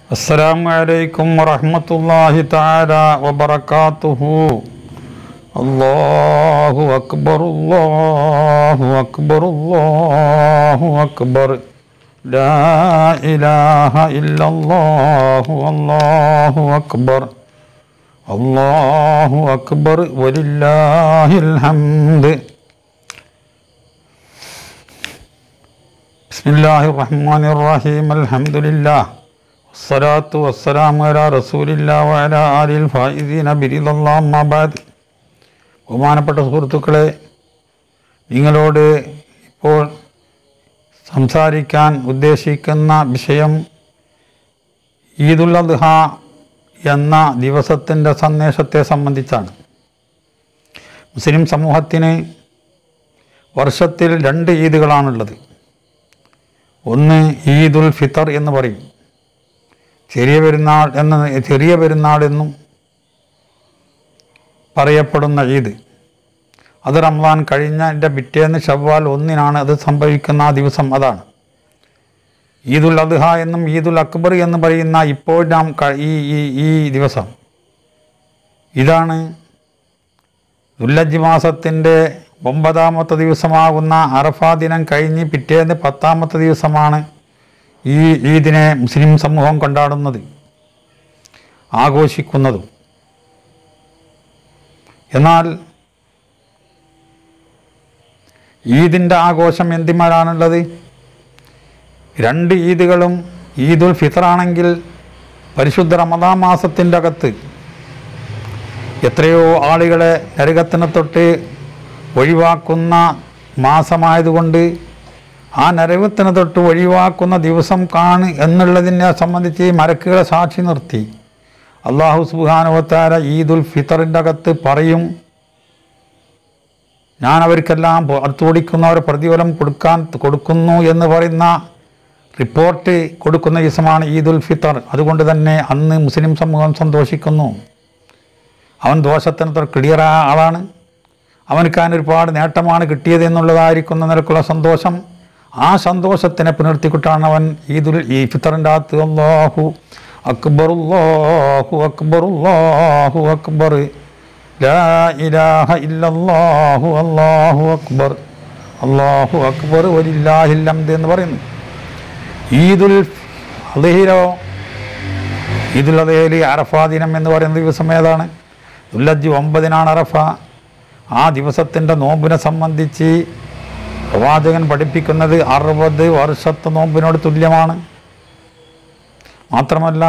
السلام عليكم ورحمة الله تعالى وبركاته الله أكبر الله أكبر الله أكبر لا إله إلا الله الله أكبر الله أكبر ولله الحمد بسم الله الرحمن الرحيم الحمد لله والصلاة والسلام على رسول الله وعلى آله الفائزين برضا الله أما بعد ബഹുമാനപ്പെട്ട സുഹൃത്തുക്കളെ നിങ്ങളോട് ഇപ്പോൾ സംസാരിക്കാൻ ഉദ്ദേശിക്കുന്ന വിഷയം ഈദുൽ അദ്ഹ എന്ന ദിവസത്തിൻ്റെ സന്ദേശത്തെ സംബന്ധിച്ചാണ് മുസ്ലിം സമൂഹത്തിന് വർഷത്തിൽ രണ്ട് ഈദുകളാണുള്ളത് ഒന്ന് ഈദുൽ ഫിത്തർ എന്ന് പറയും ചെറിയ പെരുന്നാൾ എന്ന ചെറിയ പെരുന്നാൾ എന്നും പറയപ്പെടുന്ന ഈദ് അത് റംസാൻ കഴിഞ്ഞതിൻ്റെ പിറ്റേന്ന് ഷവ്വാൽ ഒന്നിനാണ് അത് സംഭവിക്കുന്ന ആ ദിവസം അതാണ് ഈദുൽ അദ്ഹ എന്നും ഈദുൽ അക്ബർ എന്ന് പറയുന്ന ഇപ്പോൾ നാം ക- ഈ ഈ ഈ ദിവസം ഇതാണ് ദുല്ലജ് മാസത്തിൻ്റെ ഒമ്പതാമത്തെ ദിവസമാകുന്ന അറഫാ ദിനം കഴിഞ്ഞ് പിറ്റേന്ന് പത്താമത്തെ ദിവസമാണ് ഈ ഈദിനെ മുസ്ലിം സമൂഹം കൊണ്ടാടുന്നത് ആഘോഷിക്കുന്നതും എന്നാൽ ഈദിൻ്റെ ആഘോഷം എന്തിമാരാണുള്ളത് രണ്ട് ഈദുകളും ഈദുൽ ഫിത്തറാണെങ്കിൽ പരിശുദ്ധ റമദാ മാസത്തിൻ്റെ അകത്ത് എത്രയോ ആളുകളെ നരകത്തിനെ തൊട്ട് ഒഴിവാക്കുന്ന മാസമായതുകൊണ്ട് ആ നരകത്തിനെ തൊട്ട് ഒഴിവാക്കുന്ന ദിവസം കാണ് എന്നുള്ളതിനെ സംബന്ധിച്ച് മരക്കുകളെ സാക്ഷി നിർത്തി അള്ളാഹു സുബാനുവത്താര ഈദുൽ ഫിത്തറിൻ്റെ അകത്ത് പറയും ഞാൻ അവർക്കെല്ലാം അടുത്തോടിക്കുന്നവർ പ്രതിഫലം കൊടുക്കാൻ കൊടുക്കുന്നു എന്ന് പറയുന്ന റിപ്പോർട്ട് കൊടുക്കുന്ന ദിവസമാണ് ഈദുൽ ഫിത്തർ അതുകൊണ്ട് തന്നെ അന്ന് മുസ്ലിം സമൂഹം സന്തോഷിക്കുന്നു അവൻ ദോഷത്തിന് ക്ലിയർ ആളാണ് അവനക്ക് അതിന് ഒരുപാട് നേട്ടമാണ് കിട്ടിയത് എന്നുള്ളതായിരിക്കുന്ന നിലക്കുള്ള സന്തോഷം ആ സന്തോഷത്തിനെ പുനർത്തിക്കൊണ്ടാണ് അവൻ ഈദുൽ ഈ ഫിത്തറിൻ്റെ അകത്ത് അള്ളാഹു അക്ബർ അല്ലാഹു അക്ബർ അല്ലാഹു അക്ബർ ലാ ഇലാഹ ഇല്ലല്ലാഹു അല്ലാഹു അക്ബർ അല്ലാഹു അക്ബർ വലില്ലാഹിൽ ഹംദ് എന്ന് പറയുന്നു ഈദുൽ അദ്ഹയിലോ ഈദുൽ അദ്ഹയിൽ അറഫാ ദിനം എന്ന് പറയുന്ന ദിവസം ഏതാണ് ദുല്ലജ് ഒമ്പതിനാണ് അറഫ ആ ദിവസത്തിൻ്റെ നോമ്പിനെ സംബന്ധിച്ച് പ്രവാചകൻ പഠിപ്പിക്കുന്നത് അറുപത് വർഷത്തെ നോമ്പിനോട് തുല്യമാണ് മാത്രമല്ല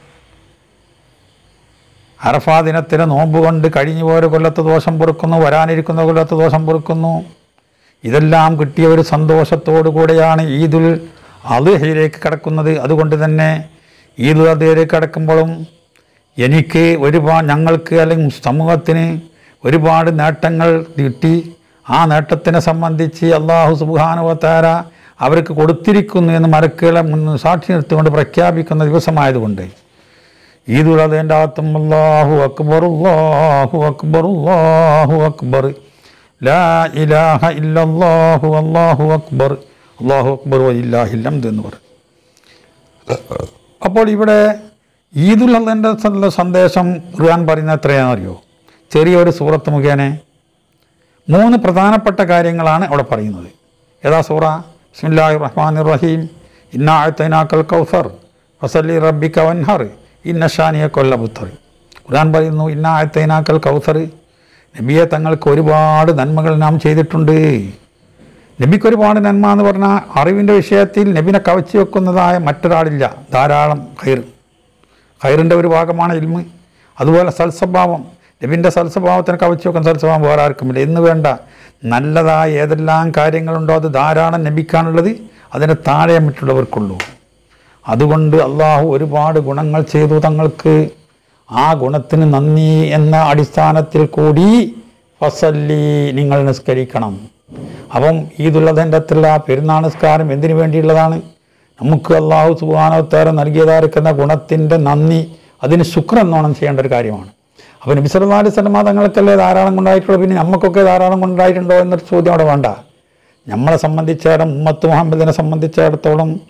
അറഫാ ദിനത്തിന് നോമ്പ് കൊണ്ട് കഴിഞ്ഞു പോയ കൊല്ലത്ത് ദോഷം പൊറുക്കുന്നു വരാനിരിക്കുന്ന കൊല്ലത്ത് ദോഷം പൊറുക്കുന്നു ഇതെല്ലാം കിട്ടിയ ഒരു സന്തോഷത്തോടു കൂടെയാണ് ഈദുൽ അദ്ഹയിലേക്ക് കടക്കുന്നത് അതുകൊണ്ട് തന്നെ ഈദുൽ അദ്ഹയിലേക്ക് കടക്കുമ്പോഴും എനിക്ക് ഒരുപാട് ഞങ്ങൾക്ക് അല്ലെങ്കിൽ സമൂഹത്തിന് ഒരുപാട് നേട്ടങ്ങൾ കിട്ടി ആ നേട്ടത്തിനെ സംബന്ധിച്ച് അള്ളാഹു സുബാനുവത്താര അവർക്ക് കൊടുത്തിരിക്കുന്നു എന്ന് മരക്കുകളെ മുൻ സാക്ഷി നിർത്തിക്കൊണ്ട് പ്രഖ്യാപിക്കുന്ന ദിവസമായതുകൊണ്ട് ഈദുൽ അദ്ഹൻ്റെ അകത്തും അള്ളാഹു അക്ബർ അള്ളാഹു അക്ബർ അള്ളാഹു അക്ബർ ലാ ഇലാഹ ഇല്ലല്ലാഹു അല്ലാഹു അക്ബർ അള്ളാഹു അക്ബർ വലില്ലാഹിൽ ഹംദ് എന്ന് പറയും അപ്പോൾ ഇവിടെ ഈദുൽ അള്ളൻ്റെ സന്ദേശം ഖുർആൻ പറയുന്നത് എത്രയാണെന്നറിയോ ചെറിയൊരു സൂറത്ത് മുഖേന മൂന്ന് പ്രധാനപ്പെട്ട കാര്യങ്ങളാണ് അവിടെ പറയുന്നത് ഏതാ സൂറ ബിസ്മില്ലാഹി റഹ്മാൻ റഹീം ഇന്ന ആഴ്ത്തൈനാക്കൽ കൗസർ ഫസല്ലി റബ്ബിക വൻഹർ ഇന്ന ഷാനിയ കൊല്ലപുത്തർ ഖുർആൻ പറയുന്നു ഇന്ന ആഴ്ത്തൈനാക്കൽ കൗസർ നബിയെ തങ്ങൾക്ക് ഒരുപാട് നന്മകൾ നാം ചെയ്തിട്ടുണ്ട് നബിക്ക് ഒരുപാട് നന്മ എന്ന് പറഞ്ഞാൽ അറിവിൻ്റെ വിഷയത്തിൽ നബിനെ കവച്ചു വെക്കുന്നതായ മറ്റൊരാളില്ല ധാരാളം ഹൈർ ഹൈറിൻ്റെ ഒരു ഭാഗമാണ് ഇൽമ് അതുപോലെ സൽസ്വഭാവം നബിൻ്റെ സൽസ്വഭാവത്തിന് കവച്ചു വെക്കുന്ന സൽസ്വഭാവം വേറെ ആർക്കുമില്ല എന്ന് വേണ്ട നല്ലതായ ഏതെല്ലാം കാര്യങ്ങളുണ്ടോ അത് ധാരാളം നബിക്കാനുള്ളത് അതിന് താഴെ മറ്റുള്ളവർക്കുള്ളൂ അതുകൊണ്ട് അള്ളാഹു ഒരുപാട് ഗുണങ്ങൾ ചെയ്തു തങ്ങൾക്ക് ആ ഗുണത്തിന് നന്ദി എന്ന അടിസ്ഥാനത്തിൽ കൂടി ഫസല്ലി നിങ്ങൾ നിസ്കരിക്കണം അപ്പം ഈദുള്ളതിൻ്റെ അകത്തുള്ള ആ പെരുന്നാൾ നിസ്കാരം എന്തിനു വേണ്ടിയുള്ളതാണ് നമുക്ക് അള്ളാഹു സുബാനോത്താര നൽകിയതായിരിക്കുന്ന ഗുണത്തിൻ്റെ നന്ദി അതിന് ശുക്രെന്നോണം ചെയ്യേണ്ട ഒരു കാര്യമാണ് അപ്പോൾ നബി സല്ലല്ലാഹു അലൈഹി വസല്ലമ തങ്ങൾക്കല്ലേ ധാരാളം കൊണ്ടായിട്ടുള്ളൂ പിന്നെ നമുക്കൊക്കെ ധാരാളം കൊണ്ടായിട്ടുണ്ടോ എന്നൊരു ചോദ്യം അവിടെ വേണ്ട നമ്മളെ സംബന്ധിച്ചിടത്തോളം ഉമ്മത്ത് മുഹമ്മദിനെ സംബന്ധിച്ചിടത്തോളം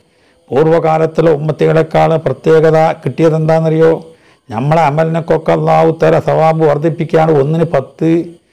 പൂർവ്വകാലത്തിലെ ഉമ്മത്തികളെക്കാൾ പ്രത്യേകത കിട്ടിയത് എന്താണെന്നറിയോ നമ്മളെ അമലിനൊക്കെ അള്ളാഹു തര സവാബ് വർദ്ധിപ്പിക്കുകയാണ് ഒന്നിന് പത്ത്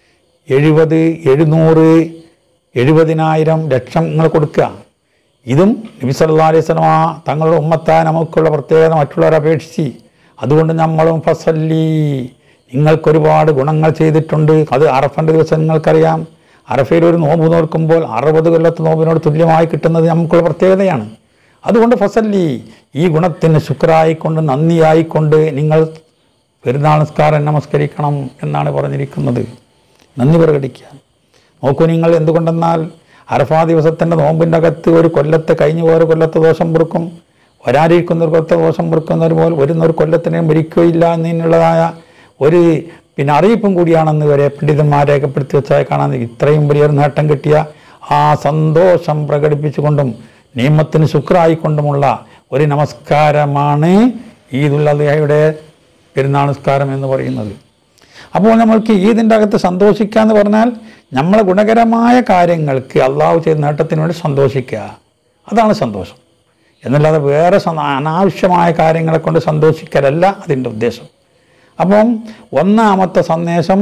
എഴുപത് എഴുന്നൂറ് എഴുപതിനായിരം ലക്ഷങ്ങൾ കൊടുക്കുക ഇതും നബി സല്ലല്ലാഹു അലൈഹി വസല്ലമ തങ്ങളുടെ ഉമ്മത്തായ നമുക്കുള്ള പ്രത്യേകത മറ്റുള്ളവരെ അപേക്ഷിച്ച് അതുകൊണ്ട് നമ്മളും ഫസല്ലി നിങ്ങൾക്കൊരുപാട് ഗുണങ്ങൾ ചെയ്തിട്ടുണ്ട് അത് അറഫൻ്റെ ദിവസം നിങ്ങൾക്കറിയാം അറഫയിൽ ഒരു നോമ്പ് നോക്കുമ്പോൾ അറുപത് കൊല്ലത്തെ നോമ്പിനോട് തുല്യമായി കിട്ടുന്നത് നമുക്കുള്ള പ്രത്യേകതയാണ് അതുകൊണ്ട് ഫസല്ലി ഈ ഗുണത്തിന് ശുക്രായിക്കൊണ്ട് നന്ദിയായിക്കൊണ്ട് നിങ്ങൾ പെരുന്നാൾ നിസ്കാരം നമസ്കരിക്കണം എന്നാണ് പറഞ്ഞിരിക്കുന്നത് നന്ദി പ്രകടിക്കുക നോക്കൂ നിങ്ങൾ എന്തുകൊണ്ടെന്നാൽ അറഫാ ദിവസത്തിൻ്റെ നോമ്പിൻ്റെ അകത്ത് ഒരു കൊല്ലത്തെ കഴിഞ്ഞു പോയ ഒരു കൊല്ലത്തെ ദോഷം പൊറുക്കും വരാനിരിക്കുന്ന ഒരു കൊല്ലത്തെ ദോഷം പൊറുക്കുന്നവർ പോൽ വരുന്ന ഒരു കൊല്ലത്തിനെ മരിക്കുകയില്ല എന്നതിനുള്ളതായ ഒരു പിന്നെ അറിയിപ്പും കൂടിയാണെന്ന് വരെ പണ്ഡിതന്മാർ രേഖപ്പെടുത്തി വെച്ചാൽ കാണാൻ ഇത്രയും വലിയൊരു നേട്ടം കിട്ടിയ ആ സന്തോഷം പ്രകടിപ്പിച്ചുകൊണ്ടും നിയമത്തിന് ശുക്രായിക്കൊണ്ടുമുള്ള ഒരു നമസ്കാരമാണ് ഈദുൽ അദ്ഹയുടെ പെരുന്നാൾ നിസ്കാരം എന്ന് പറയുന്നത് അപ്പോൾ നമ്മൾക്ക് ഈദിൻ്റെ അകത്ത് സന്തോഷിക്കുക എന്ന് പറഞ്ഞാൽ നമ്മളെ ഗുണകരമായ കാര്യങ്ങൾക്ക് അള്ളാഹു ചെയ്ത നേട്ടത്തിന് വേണ്ടി സന്തോഷിക്കുക അതാണ് സന്തോഷം എന്നല്ലാതെ വേറെ സ- അനാവശ്യമായ കാര്യങ്ങളെ കൊണ്ട് സന്തോഷിക്കലല്ല അതിൻ്റെ ഉദ്ദേശം അപ്പം ഒന്നാമത്തെ സന്ദേശം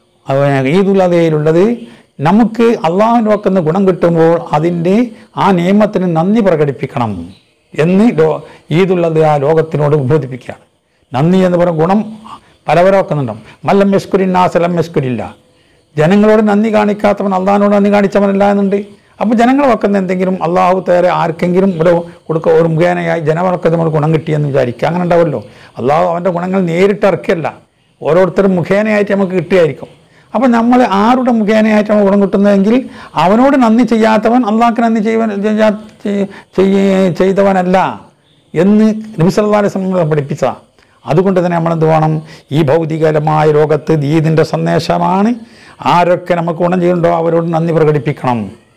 അത് ഈദുൽ അദയിലുള്ളത് നമുക്ക് അള്ളാഹുവിൻ്റെ വക്കുന്ന ഗുണം കിട്ടുമ്പോൾ അതിൻ്റെ ആ നിയമത്തിന് നന്ദി പ്രകടിപ്പിക്കണം എന്ന് ലോ ഈദുൽ അദ ആ ലോകത്തിനോട് ബോധിപ്പിക്കുകയാണ് നന്ദി എന്ന് പറയുന്ന ഗുണം പലവരും വെക്കുന്നുണ്ടാവും മല്ലം മെസ്കുരിന്നാ സലം മെസ്കുരില്ല ജനങ്ങളോട് നന്ദി കാണിക്കാത്തവൻ അള്ളാഹിനോട് നന്ദി കാണിച്ചവനല്ല എന്നുണ്ട് അപ്പോൾ ജനങ്ങൾ വെക്കുന്ന എന്തെങ്കിലും അള്ളാഹു തേരെ ആർക്കെങ്കിലും ഒരു കൊടുക്ക ഒരു മുഖേനയായി ജനങ്ങൾക്ക് നമ്മൾ ഗുണം കിട്ടിയെന്ന് വിചാരിക്കുക അങ്ങനെ ഉണ്ടാവുമല്ലോ അള്ളാഹു അവൻ്റെ ഗുണങ്ങൾ നേരിട്ട് ഇറക്കിയല്ല ഓരോരുത്തരും മുഖേനയായിട്ട് നമുക്ക് കിട്ടിയായിരിക്കും അപ്പം നമ്മൾ ആരുടെ മുഖേനയായിട്ട് നമ്മൾ ഗുണം കിട്ടുന്നതെങ്കിൽ അവനോട് നന്ദി ചെയ്യാത്തവൻ അള്ളാഹ്ക്ക് നന്ദി ചെയ്യുവൻ ചെയ്യാ- ചെയ്- ചെയ്യ- ചെയ്തവനല്ല എന്ന് നബിസല്ലാ സമയം പഠിപ്പിച്ചതാണ് അതുകൊണ്ട് തന്നെ നമ്മൾ എന്ത് വേണം ഈ ഭൗതികരമായ ലോകത്ത് ദീദിൻ്റെ സന്ദേശമാണ് ആരൊക്കെ നമുക്ക് ഗുണം ചെയ്യുന്നുണ്ടോ അവരോട് നന്ദി പ്രകടിപ്പിക്കണം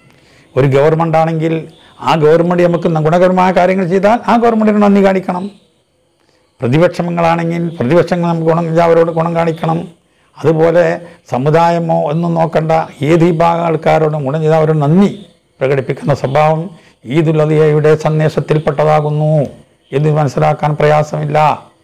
ഒരു ഗവൺമെൻറ് ആണെങ്കിൽ ആ ഗവൺമെൻറ് നമുക്ക് ഗുണകരമായ കാര്യങ്ങൾ ചെയ്താൽ ആ ഗവൺമെൻറ്റിന് നന്ദി കാണിക്കണം പ്രതിപക്ഷങ്ങളാണെങ്കിൽ പ്രതിപക്ഷങ്ങൾ നമുക്ക് ഗുണം ചെയ്താൽ അവരോട് ഗുണം കാണിക്കണം അതുപോലെ സമുദായമോ ഒന്നും നോക്കണ്ട ഏത് വിഭാഗം ആൾക്കാരോടും ഗുണം ചെയ്താൽ അവരോട് നന്ദി പ്രകടിപ്പിക്കുന്ന സ്വഭാവം ഈദുൽ അദിയയുടെ സന്ദേശത്തിൽപ്പെട്ടതാകുന്നു എന്ന് മനസ്സിലാക്കാൻ പ്രയാസമില്ല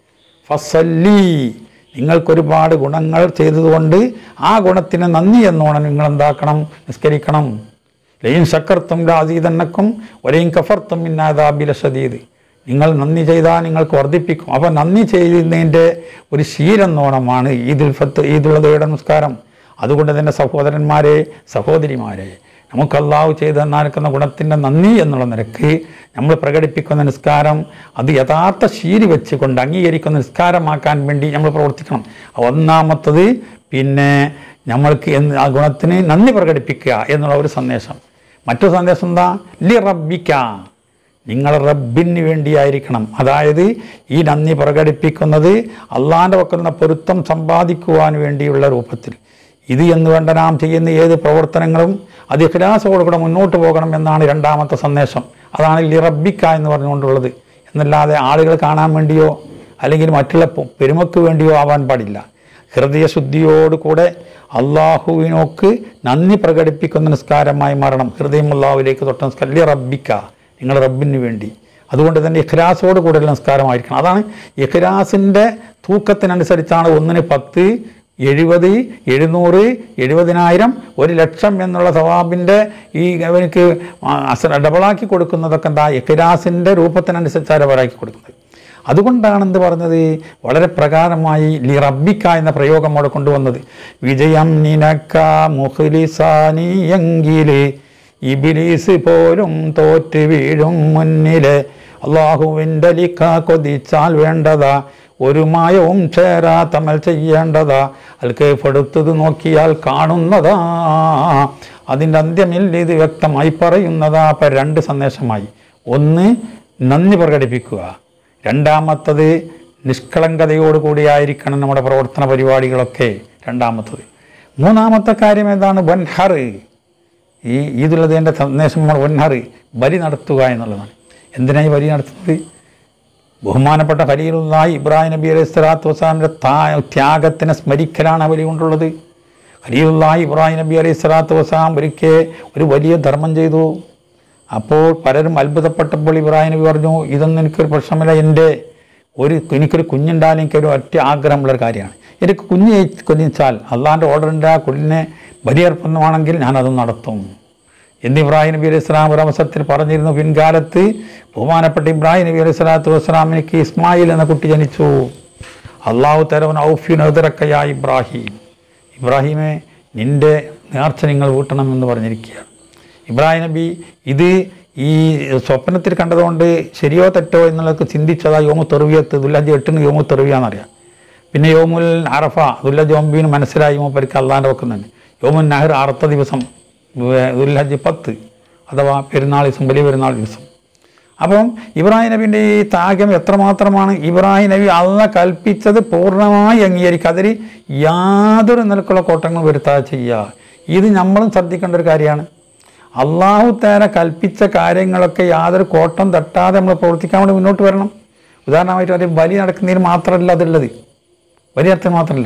ഫസല്ലി നിങ്ങൾക്കൊരുപാട് ഗുണങ്ങൾ ചെയ്തതുകൊണ്ട് ആ ഗുണത്തിന് നന്ദി എന്നോണം നിങ്ങൾ എന്താക്കണം നിസ്കരിക്കണം ലൈൻ ശക്കർത്തും രാജീതന്നക്കും ഒരേയും കഫർത്തും ഇന്നാദാബില ഷദീദ് നിങ്ങൾ നന്ദി ചെയ്താൽ നിങ്ങൾക്ക് വർദ്ധിപ്പിക്കും അപ്പോൾ നന്ദി ചെയ്യുന്നതിൻ്റെ ഒരു ശീലന്നോണമാണ് ഈദുൽ ഫത്ത് ഈദുള്ളതയുടെ നമസ്കാരം അതുകൊണ്ട് തന്നെ സഹോദരന്മാരെ സഹോദരിമാരെ നമുക്ക് അള്ളാഹു ചെയ്ത് തന്നാൽക്കുന്ന ഗുണത്തിൻ്റെ നന്ദി എന്നുള്ള നിരക്ക് നമ്മൾ പ്രകടിപ്പിക്കുന്ന നിസ്കാരം അത് യഥാർത്ഥ ശീലി വെച്ചുകൊണ്ട് അംഗീകരിക്കുന്ന നിസ്കാരമാക്കാൻ വേണ്ടി നമ്മൾ പ്രവർത്തിക്കണം ഒന്നാമത്തത് പിന്നെ നമ്മൾക്ക് എന്ന് ആ ഗുണത്തിന് നന്ദി പ്രകടിപ്പിക്കുക എന്നുള്ള ഒരു സന്ദേശം മറ്റൊരു സന്ദേശം എന്താ ലി റബ്ബിക്ക നിങ്ങൾ റബ്ബിന് വേണ്ടിയായിരിക്കണം അതായത് ഈ നന്ദി പ്രകടിപ്പിക്കുന്നത് അള്ളാൻ്റെ പക്കലുള്ള പൊരുത്തം സമ്പാദിക്കുവാൻ വേണ്ടിയുള്ള രൂപത്തിൽ ഇത് എന്ന് വേണ്ട നാം ചെയ്യുന്ന ഏത് പ്രവർത്തനങ്ങളും അത് ഇഖ്ലാസോടുകൂടെ മുന്നോട്ട് പോകണം എന്നാണ് രണ്ടാമത്തെ സന്ദേശം അതാണ് ലിറബിക്ക എന്ന് പറഞ്ഞുകൊണ്ടുള്ളത് എന്നല്ലാതെ ആളുകൾ കാണാൻ വേണ്ടിയോ അല്ലെങ്കിൽ മറ്റുള്ള പൊ- പെരുമക്ക് വേണ്ടിയോ ആവാൻ പാടില്ല ഹൃദയശുദ്ധിയോടുകൂടെ അള്ളാഹുവിനോക്ക് നന്ദി പ്രകടിപ്പിക്കുന്ന നിസ്കാരമായി മാറണം ഹൃദയം അള്ളാഹുവിലേക്ക് തൊട്ട നിസ്കാരം ലി റബ്ബിക്ക നിങ്ങൾ റബ്ബിന് വേണ്ടി അതുകൊണ്ട് തന്നെ ഇഖ്ലാസോട് കൂടെയുള്ള നിസ്കാരമായിരിക്കണം അതാണ് ഇഖ്ലാസിൻ്റെ തൂക്കത്തിനനുസരിച്ചാണ് ഒന്നിന് പത്ത് എഴുപത് എഴുന്നൂറ് എഴുപതിനായിരം ഒരു ലക്ഷം എന്നുള്ള സവാബിൻ്റെ ഈ അവനക്ക് അസ ഡബിളാക്കി കൊടുക്കുന്നതൊക്കെ എന്താ ഇഖ്ലാസിൻ്റെ രൂപത്തിനനുസരിച്ചാണ് ഡബിളാക്കി കൊടുക്കുന്നത് അതുകൊണ്ടാണ് എന്ത് പറഞ്ഞത് വളരെ പ്രകാരമായി ലി റബ്ബിക്ക എന്ന പ്രയോഗം അവിടെ കൊണ്ടുവന്നത് വിജയം നിനക്ക മുഖ്ലിസാനിയെങ്കില് ഇബിലീസ് പോലും തോറ്റ് വീഴും മുന്നില് അള്ളാഹുവിൻ്റെ ലിക്ക കൊതിച്ചാൽ വേണ്ടതാ ഒരു മായവും ചേരാ തമൽ ചെയ്യേണ്ടതാ അൽക്കെടുത്തത് നോക്കിയാൽ കാണുന്നതാ അതിൻ്റെ അന്ത്യമിൽ ഇത് വ്യക്തമായി പറയുന്നതാ അപ്പം രണ്ട് സന്ദേശമായി ഒന്ന് നന്ദി പ്രകടിപ്പിക്കുക രണ്ടാമത്തത് നിഷ്കളങ്കതയോടുകൂടിയായിരിക്കണം നമ്മുടെ പ്രവർത്തന പരിപാടികളൊക്കെ രണ്ടാമത്തത് മൂന്നാമത്തെ കാര്യം ഏതാണ് വൻഹർ ഈ ഈദുള്ളതിൻ്റെ സന്ദേശം നമ്മൾ വൻഹർ ബലി നടത്തുക എന്നുള്ളതാണ് എന്തിനായി ബലി നടത്തുന്നത് ബഹുമാനപ്പെട്ട ഖലീലുള്ളാഹി ഇബ്രാഹിം നബി അലൈഹി സ്വലാത്തു വസ്സലാമിൻ്റെ താ ത്യാഗത്തിനെ സ്മരിക്കലാണ് ആ ബലി കൊണ്ടുള്ളത് ഖലീലുള്ളാഹി ഇബ്രാഹിം നബി അലൈഹി സ്വലാത്തു വസ്സലാം ഒരിക്കൽ ഒരു വലിയ ധർമ്മം ചെയ്തു അപ്പോൾ പലരും അത്ഭുതപ്പെട്ടപ്പോൾ ഇബ്രാഹിം നബി പറഞ്ഞു ഇതൊന്നും എനിക്കൊരു പ്രശ്നമില്ല എൻ്റെ ഒരു എനിക്കൊരു കുഞ്ഞുണ്ടായാൽ എനിക്കൊരു ഒറ്റ ആഗ്രഹമുള്ളൊരു കാര്യമാണ് എനിക്ക് കുഞ്ഞ് കുഞ്ഞിച്ചാൽ അള്ളാൻ്റെ ഓർഡറിൻ്റെ ആ കുഞ്ഞിനെ ബലിയർപ്പണമാണെങ്കിൽ ഞാനത് നടത്തും എന്ന് ഇബ്രാഹിം നബി അലൈഹി സ്വലാം ഒരു അവസരത്തിൽ പറഞ്ഞിരുന്നു പിൻകാലത്ത് ബഹുമാനപ്പെട്ട ഇബ്രാഹിം നബി അലൈഹി സ്വലാത്തു വസ്സലാമിനിക്ക് ഇസ്മായിൽ എന്ന കുട്ടി ജനിച്ചു അള്ളാഹു തരവൻ ഔഫ്യു നദറക്കയ ഇബ്രാഹിം ഇബ്രാഹിമെ നിന്റെ നേർച്ച നിങ്ങൾ വീട്ടണമെന്ന് പറഞ്ഞിരിക്കുകയാണ് ഇബ്രാഹിം നബി ഇത് ഈ സ്വപ്നത്തിൽ കണ്ടതുകൊണ്ട് ശരിയോ തെറ്റോ എന്നുള്ളത് ചിന്തിച്ചതാ യോമു തെറുവിയത്ത് ദുല്ലജ് എട്ടിന് യോമു തെറുവിയാന്നറിയാം പിന്നെ യോമുൽ അറഫ ദുല്ലജ് ഒമ്പീന് മനസ്സിലായി മൂപ്പർക്ക് അള്ളാൻ്റെ വെക്കുന്നുണ്ട് യോമുൽ നഹർ അറുത്ത ദിവസം വേ- ദുൽഹജ്ജ് പത്ത് അഥവാ പെരുന്നാൾ ദിവസം വലിയ പെരുന്നാൾ ദിവസം അപ്പം ഇബ്രാഹിം നബിൻ്റെ ഈ ത്യാഗം എത്രമാത്രമാണ് ഇബ്രാഹിം നബി അള്ള കൽപ്പിച്ചത് പൂർണ്ണമായി അംഗീകരിക്കുക അതിൽ യാതൊരു നിലക്കുള്ള കോട്ടങ്ങളും വരുത്താതെ ചെയ്യുക ഇത് നമ്മളും ശ്രദ്ധിക്കേണ്ട ഒരു കാര്യമാണ് അള്ളാഹു തേര കൽപ്പിച്ച കാര്യങ്ങളൊക്കെ യാതൊരു കോട്ടം തട്ടാതെ നമ്മൾ പ്രവർത്തിക്കാൻ വേണ്ടി മുന്നോട്ട് വരണം ഉദാഹരണമായിട്ട് ഒരു ബലി നടക്കുന്നതിന് മാത്രമല്ല അതുള്ളത് ബലി അർത്ഥം മാത്രമല്ല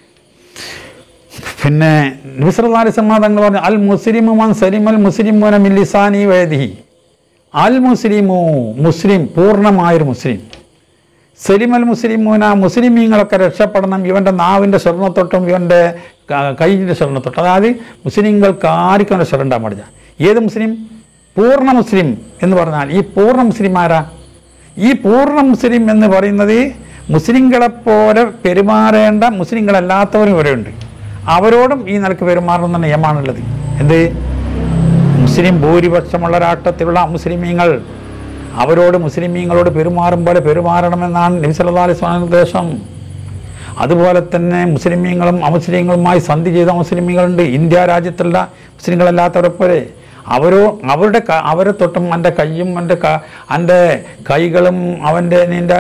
പിന്നെ നബിസ്വല്ലാലി സമാധാനങ്ങൾ പറഞ്ഞു അൽ മുസ്ലിമു മൻ സലിമൽ മുസ്ലിമുന മില്ലിസാനി വേദിഹി അൽ മുസ്ലിമു മുസ്ലിം പൂർണ്ണമായൊരു മുസ്ലിം സലിമൽ മുസ്ലിമൂന മുസ്ലിമീങ്ങളൊക്കെ രക്ഷപ്പെടണം ഇവൻ്റെ നാവിൻ്റെ സ്വർണ്ണത്തൊട്ടും ഇവൻ്റെ ക- കൈയിൻ്റെ സ്വർണ്ണത്തൊട്ടും അതായത് മുസ്ലിങ്ങൾക്ക് ആർക്കും അവൻ്റെ സ്വർണ്ണം ഉണ്ടാകാൻ പാടില്ല ഏത് മുസ്ലിം പൂർണ്ണ മുസ്ലിം എന്ന് പറഞ്ഞാൽ ഈ പൂർണ്ണ മുസ്ലിം ആരാ ഈ പൂർണ്ണ മുസ്ലിം എന്ന് പറയുന്നത് മുസ്ലിങ്ങളെപ്പോലെ പെരുമാറേണ്ട മുസ്ലിങ്ങളല്ലാത്തവരും ഇവരുണ്ട് അവരോടും ഈ നിലക്ക് പെരുമാറണമെന്ന നിയമമാണുള്ളത് എന്ത് മുസ്ലിം ഭൂരിപക്ഷമുള്ള രാഷ്ട്രത്തിലുള്ള മുസ്ലിമീങ്ങൾ അവരോട് മുസ്ലിമീങ്ങളോട് പെരുമാറും പോലെ പെരുമാറണമെന്നാണ് നബി സല്ലല്ലാഹു അലൈഹി വസല്ലം നിർദ്ദേശം അതുപോലെ തന്നെ മുസ്ലിമീങ്ങളും അമുസ്ലിങ്ങളുമായി സന്ധി ചെയ്ത മുസ്ലിമീങ്ങളുണ്ട് ഇന്ത്യ രാജ്യത്തുള്ള മുസ്ലിങ്ങളല്ലാത്തവരെ പോലെ അവരോ അവരുടെ ക- അവരെ തൊട്ടും എൻ്റെ കയ്യും എൻ്റെ ക എൻ്റെ കൈകളും അവൻ്റെ നിൻ്റെ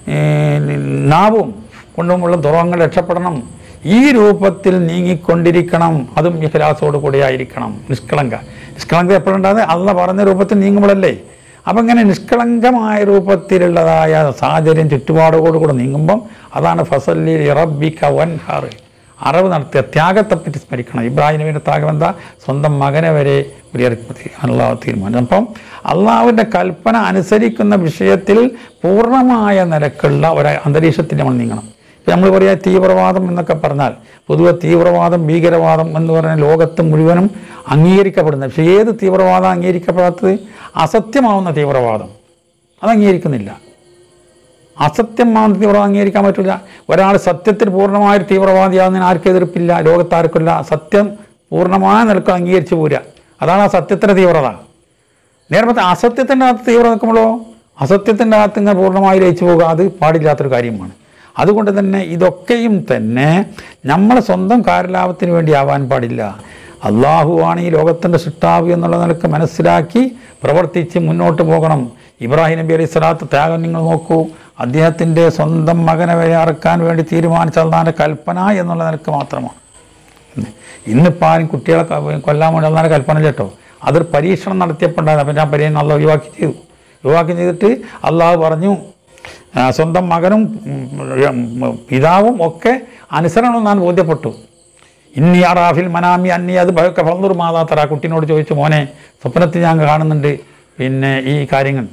നാവും കൊണ്ടുമുള്ള ദുരങ്ങൾ രക്ഷപ്പെടണം ഈ രൂപത്തിൽ നീങ്ങിക്കൊണ്ടിരിക്കണം അതും ഇഖ്ലാസോട് കൂടി ആയിരിക്കണം നിഷ്കളങ്ക നിഷ്കളങ്ക എപ്പോഴുണ്ടാകുന്നത് അള്ള പറഞ്ഞ രൂപത്തിൽ നീങ്ങുമ്പോഴല്ലേ അപ്പം ഇങ്ങനെ നിഷ്കളങ്കമായ രൂപത്തിലുള്ളതായ സാഹചര്യം ചുറ്റുപാടോട് കൂടെ നീങ്ങുമ്പം അതാണ് ഫസല്ലി റബ്ബിക്ക വൻഹാർ അറിവ് നടത്തിയ ത്യാഗത്തെപ്പറ്റി സ്മരിക്കണം ഇബ്രാഹിം നബിയുടെ ത്യാഗം എന്താ സ്വന്തം മകനെ വരെ ബലിയർപ്പത്തി അള്ളാഹു തീരുമാനം അപ്പം അള്ളാഹുവിൻ്റെ കൽപ്പന അനുസരിക്കുന്ന വിഷയത്തിൽ പൂർണ്ണമായ നിലക്കുള്ള ഒരു അന്തരീക്ഷത്തിൽ നമ്മൾ നീങ്ങണം ഇപ്പം നമ്മൾ പറയാ തീവ്രവാദം എന്നൊക്കെ പറഞ്ഞാൽ പൊതുവെ തീവ്രവാദം ഭീകരവാദം എന്ന് പറഞ്ഞ ലോകത്ത് മുഴുവനും അംഗീകരിക്കപ്പെടുന്നത് പക്ഷേ ഏത് തീവ്രവാദം അംഗീകരിക്കപ്പെടാത്തത് അസത്യമാവുന്ന തീവ്രവാദം അത് അംഗീകരിക്കുന്നില്ല അസത്യമാവുന്ന തീവ്രവാദം അംഗീകരിക്കാൻ പറ്റില്ല ഒരാൾ സത്യത്തിൽ പൂർണ്ണമായ ഒരു തീവ്രവാദിയാവുന്നതിന് ആർക്കും എതിർപ്പില്ല ലോകത്താർക്കില്ല സത്യം പൂർണ്ണമായ നിലക്ക് അംഗീകരിച്ചു പോരുക അതാണ് ആ സത്യത്തിൻ്റെ തീവ്രത നേരത്തെ അസത്യത്തിൻ്റെ അകത്ത് തീവ്രത നിൽക്കുമ്പോഴോ അസത്യത്തിൻ്റെ അകത്ത് ഇങ്ങനെ പൂർണ്ണമായി ലയിച്ചു പോകുക അത് പാടില്ലാത്തൊരു കാര്യമാണ് അതുകൊണ്ട് തന്നെ ഇതൊക്കെയും തന്നെ നമ്മളെ സ്വന്തം കാര്യലാഭത്തിന് വേണ്ടി ആവാൻ പാടില്ല അള്ളാഹുവാണ് ഈ ലോകത്തിൻ്റെ സൃഷ്ടാവ് എന്നുള്ള നിലക്ക് മനസ്സിലാക്കി പ്രവർത്തിച്ച് മുന്നോട്ട് പോകണം ഇബ്രാഹിം നബി അലൈഹി സ്വലാത്ത് ത്യാഗം നിങ്ങൾ നോക്കൂ അദ്ദേഹത്തിൻ്റെ സ്വന്തം മകനെ വരെ അറക്കാൻ വേണ്ടി തീരുമാനിച്ച അള്ളാഹിൻ്റെ കൽപ്പന എന്നുള്ള നിലക്ക് മാത്രമാണ് ഇന്നിപ്പോൾ ആരും കുട്ടികളെ ക- കൊല്ലാൻ വേണ്ടി അള്ളാഹിൻ്റെ കൽപ്പന ഇല്ല കേട്ടോ അതൊരു പരീക്ഷണം നടത്തിയപ്പോൾ ഉണ്ടായത് അപ്പം ഞാൻ പരീക്ഷണം അള്ളാഹ് ഒഴിവാക്കി ചെയ്തു ഒഴിവാക്കി ചെയ്തിട്ട് അള്ളാഹു പറഞ്ഞു ആ, സ്വന്തം മകനും ഉം, ഉം, പിതാവും ഒക്കെ അനുസരണം ഞാൻ ബോധ്യപ്പെട്ടു ഇന്നി അറാഫിൽ മനാമി അന്നി അത് ഭയൊക്കെ ഫന്നൂർ മാതാത്തറ കുട്ടീനോട് ചോദിച്ചു മോനെ സ്വപ്നത്തിൽ ഞാൻ കാണുന്നുണ്ട് പിന്നെ ഈ കാര്യങ്ങൾ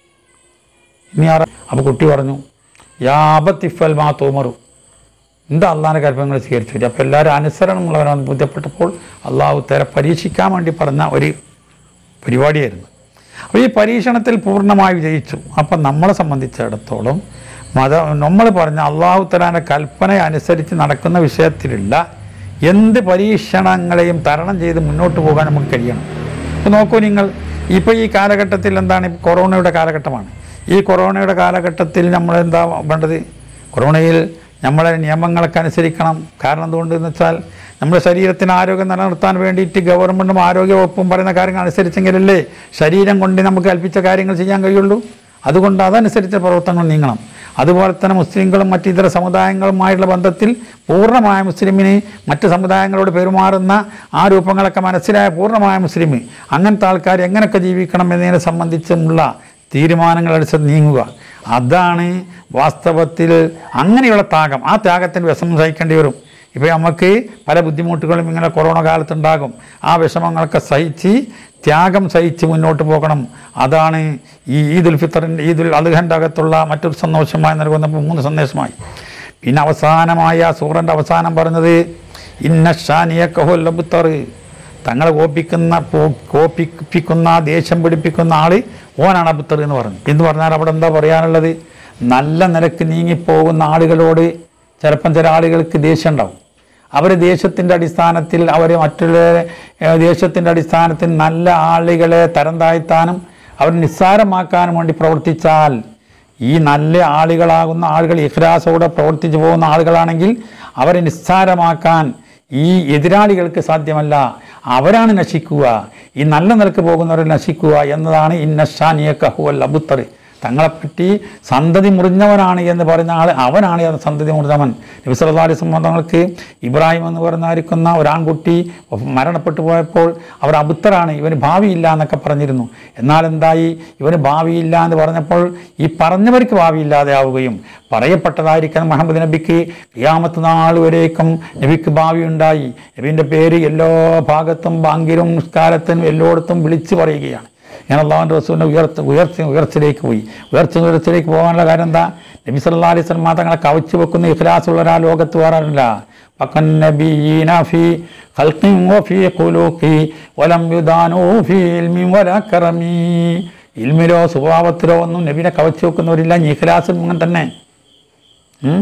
ഇനി ആറ അപ്പോൾ കുട്ടി പറഞ്ഞു യാബത്തിഫൽ മാ തോമറു എന്താ അള്ളാഹിൻ്റെ കൽപ്പനകൾ സ്വീകരിച്ചു അപ്പോൾ എല്ലാവരും അനുസരണമുള്ളവരാണ് ബോധ്യപ്പെട്ടപ്പോൾ അള്ളാഹു തര പരീക്ഷിക്കാൻ വേണ്ടി പറഞ്ഞ ഒരു പരിപാടിയായിരുന്നു അപ്പോൾ ഈ പരീക്ഷണത്തിൽ പൂർണ്ണമായി വിജയിച്ചു അപ്പം നമ്മളെ സംബന്ധിച്ചിടത്തോളം മത നമ്മൾ പറഞ്ഞ അള്ളാഹു തലാൻ്റെ കൽപ്പന അനുസരിച്ച് നടക്കുന്ന വിഷയത്തിലുള്ള എന്ത് പരീക്ഷണങ്ങളെയും തരണം ചെയ്ത് മുന്നോട്ട് പോകാൻ നമുക്ക് കഴിയണം ഇപ്പോൾ നോക്കൂ നിങ്ങൾ ഇപ്പോൾ ഈ കാലഘട്ടത്തിൽ എന്താണ് ഈ കൊറോണയുടെ കാലഘട്ടമാണ് ഈ കൊറോണയുടെ കാലഘട്ടത്തിൽ നമ്മൾ എന്താ വേണ്ടത് കൊറോണയിൽ നമ്മളെ നിയമങ്ങളൊക്കെ അനുസരിക്കണം കാരണം എന്തുകൊണ്ടെന്ന് വെച്ചാൽ നമ്മുടെ ശരീരത്തിന് ആരോഗ്യം നിലനിർത്താൻ വേണ്ടിയിട്ട് ഗവൺമെൻറ്റും ആരോഗ്യവകുപ്പും പറയുന്ന കാര്യങ്ങൾ അനുസരിച്ചെങ്കിലല്ലേ ശരീരം കൊണ്ട് നമുക്ക് കൽപ്പിച്ച കാര്യങ്ങൾ ചെയ്യാൻ കഴിയുള്ളൂ അതുകൊണ്ട് അതനുസരിച്ച് പ്രവർത്തനങ്ങൾ നീങ്ങണം അതുപോലെ തന്നെ മുസ്ലിങ്ങളും മറ്റ് ഇതര സമുദായങ്ങളുമായുള്ള ബന്ധത്തിൽ പൂർണ്ണമായ മുസ്ലിമിന് മറ്റ് സമുദായങ്ങളോട് പെരുമാറുന്ന ആ രൂപങ്ങളൊക്കെ മനസ്സിലായ പൂർണ്ണമായ മുസ്ലിം അങ്ങനത്തെ ആൾക്കാർ എങ്ങനെയൊക്കെ ജീവിക്കണം എന്നതിനെ സംബന്ധിച്ചുമുള്ള തീരുമാനങ്ങൾ അനുസരിച്ച് നീങ്ങുക അതാണ് വാസ്തവത്തിൽ അങ്ങനെയുള്ള ത്യാഗം ആ ത്യാഗത്തിൻ്റെ വിഷമം സഹിക്കേണ്ടി വരും ഇപ്പോൾ നമുക്ക് പല ബുദ്ധിമുട്ടുകളും ഇങ്ങനെ കൊറോണ കാലത്തുണ്ടാകും ആ വിഷമങ്ങളൊക്കെ സഹിച്ച് ത്യാഗം സഹിച്ച് മുന്നോട്ട് പോകണം അതാണ് ഈ ഈദുൽ ഫിത്തറിൻ്റെ ഈദുൽ അദ്ഹൻ്റെ അകത്തുള്ള മറ്റൊരു സന്തോഷമായി നൽകുന്ന മൂന്ന് സന്ദേശമായി പിന്നെ അവസാനമായ സൂറൻ്റെ അവസാനം പറഞ്ഞത് ഇന്ന ഷാനിയ കഹുല്ലബുത്തർ തങ്ങളെ കോപ്പിക്കുന്ന പോ- കോപ്പിപ്പിക്കുന്ന ദേഷ്യം പിടിപ്പിക്കുന്ന ആള് ഓനാണ് അബുത്തർ എന്ന് പറഞ്ഞു എന്ന് പറഞ്ഞാൽ അവിടെ എന്താ പറയാനുള്ളത് നല്ല നിലക്ക് നീങ്ങിപ്പോകുന്ന ആളുകളോട് ചിലപ്പം ചില ആളുകൾക്ക് ദേഷ്യം ഉണ്ടാവും അവർ ദേശത്തിൻ്റെ അടിസ്ഥാനത്തിൽ അവർ മറ്റുള്ള ഏഹ്, ദേശത്തിൻ്റെ അടിസ്ഥാനത്തിൽ നല്ല ആളുകളെ തരം താഴ്ത്താനും അവർ നിസ്സാരമാക്കാനും വേണ്ടി പ്രവർത്തിച്ചാൽ ഈ നല്ല ആളുകളാകുന്ന ആളുകൾ ഇഖ്ലാസോടെ പ്രവർത്തിച്ചു പോകുന്ന ആളുകളാണെങ്കിൽ അവരെ നിസ്സാരമാക്കാൻ ഈ എതിരാളികൾക്ക് സാധ്യമല്ല അവരാണ് നശിക്കുക ഈ നല്ല നിലക്ക് പോകുന്നവരെ നശിക്കുക എന്നതാണ് ഇന്നഷാനിയ കഹുവൽ അബുത്തർ തങ്ങളെപ്പറ്റി സന്തതി മുറിഞ്ഞവനാണ് എന്ന് പറയുന്ന ആൾ അവനാണ് ഈ സന്തതി മുറിഞ്ഞവൻ നബിസല്ലാ സംബന്ധങ്ങൾക്ക് ഇബ്രാഹിം എന്ന് പറയുന്നതായിരിക്കുന്ന ഒരാൺകുട്ടി മരണപ്പെട്ടു പോയപ്പോൾ അവർ അബുത്തറാണ് ഇവന് ഭാവിയില്ല എന്നൊക്കെ പറഞ്ഞിരുന്നു എന്നാൽ എന്തായി ഇവന് ഭാവിയില്ല എന്ന് പറഞ്ഞപ്പോൾ ഈ പറഞ്ഞവർക്ക് ഭാവിയില്ലാതെ ആവുകയും പറയപ്പെട്ടതായിരിക്കുന്ന മുഹമ്മദ് നബിക്ക് ഖിയാമത്ത് നാൾ വരേക്കും നബിക്ക് ഭാവി ഉണ്ടായി നബിൻ്റെ പേര് എല്ലാ ഭാഗത്തും ബാങ്കിലും നിസ്കാരത്തിനും എല്ലായിടത്തും വിളിച്ചു പറയുകയാണ് ഞാൻ അള്ളാഹുൻ്റെ റസൂലിനെ ഉയർച്ച ഉയർച്ച ഉയർച്ചയിലേക്ക് പോയി ഉയർച്ച ഉയർച്ചയിലേക്ക് പോകാനുള്ള കാര്യം എന്താ നബി സല്ലാ അലൈഹി സ്വലം തങ്ങളെ കവച്ചു വെക്കുന്ന ഇഖ്ലാസുള്ള ഒരാ ലോകത്ത് വരാറില്ല പക്കൻ നബിയീന ഫീ ഖൽഖിൻ വഫീ ഖുലൂഖി വലം യുദാനൂ ഫീ ഇൽമിൻ വലാ കറമി ഇൽമിലോ സ്വഭാവത്തിലോ ഒന്നും നബിനെ കവച്ചു വെക്കുന്നവരില്ല ഇനി ഇഖ്ലാസും അങ്ങനെ തന്നെ ഉം?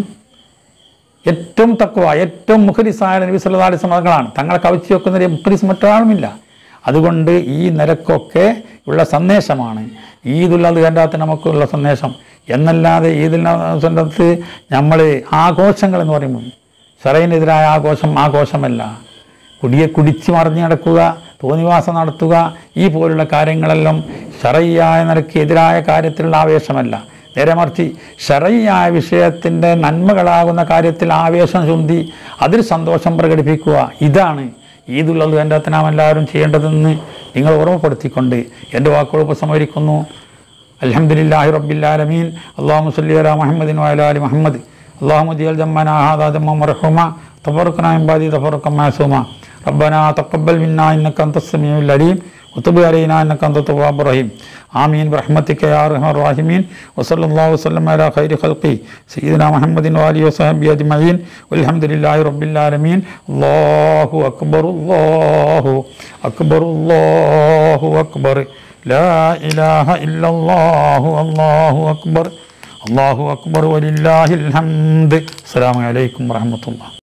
ഏറ്റവും തക്കുവ ഏറ്റവും മുഖരിസായ നബി സല്ലല്ലാഹു അലൈഹി വസല്ലം തങ്ങളാണ് തങ്ങളെ കവച്ചു വെക്കുന്ന മുഖരിസ് മറ്റൊരാളുമില്ല അതുകൊണ്ട് ഈ നിലക്കൊക്കെ ഉള്ള സന്ദേശമാണ് ഈദുൽ അദ്ഹൻ്റെ നമുക്കുള്ള സന്ദേശം എന്നല്ലാതെ ഈദുൽ അദ്ഹത്ത് നമ്മൾ ആഘോഷങ്ങൾ എന്ന് പറയുമ്പോൾ ഷറയിനെതിരായ ആഘോഷം ആഘോഷമല്ല കുടിയെ കുടിച്ച് മറിഞ്ഞ് നടക്കുക തോന്നിവാസം നടത്തുക ഈ പോലുള്ള കാര്യങ്ങളെല്ലാം ഷറയ്യായ നിലയ്ക്ക് എതിരായ കാര്യത്തിലുള്ള ആവേശമല്ല നേരെ മറിച്ച് ഷറയ്യായ വിഷയത്തിൻ്റെ നന്മകളാകുന്ന കാര്യത്തിൽ ആവേശം ചുന്തി അതിൽ സന്തോഷം പ്രകടിപ്പിക്കുക ഇതാണ് ഈദുള്ളത് എൻ്റെ നാം എല്ലാവരും ചെയ്യേണ്ടതെന്ന് നിങ്ങൾ ഓർമ്മപ്പെടുത്തിക്കൊണ്ട് എൻ്റെ വാക്കുകൾ ഉപസംഹരിക്കുന്നു അലഹമുല്ലാഹി റബ്ബില്ലാലമീൻ അള്ളാഹു സല്ലി അല മുഹമ്മദിൻ വയലാലി മുഹമ്മദ് اللهم اجعل جمعنا هذا جمعا مرحوما تفرقنا من بعد تفرقا معصوما ربنا تقبل منا انك انت السميع العليم وتب علينا انك انت التواب الرحيم آمين برحمتك يا ارحم الراحمين وصلى الله وسلم على خير خلقه سيدنا محمد وآله وصحبه أجمعين والحمد لله رب العالمين الله أكبر الله أكبر الله أكبر لا إله إلا الله الله أكبر الله أكبر ولله الحمد السلام عليكم ورحمة الله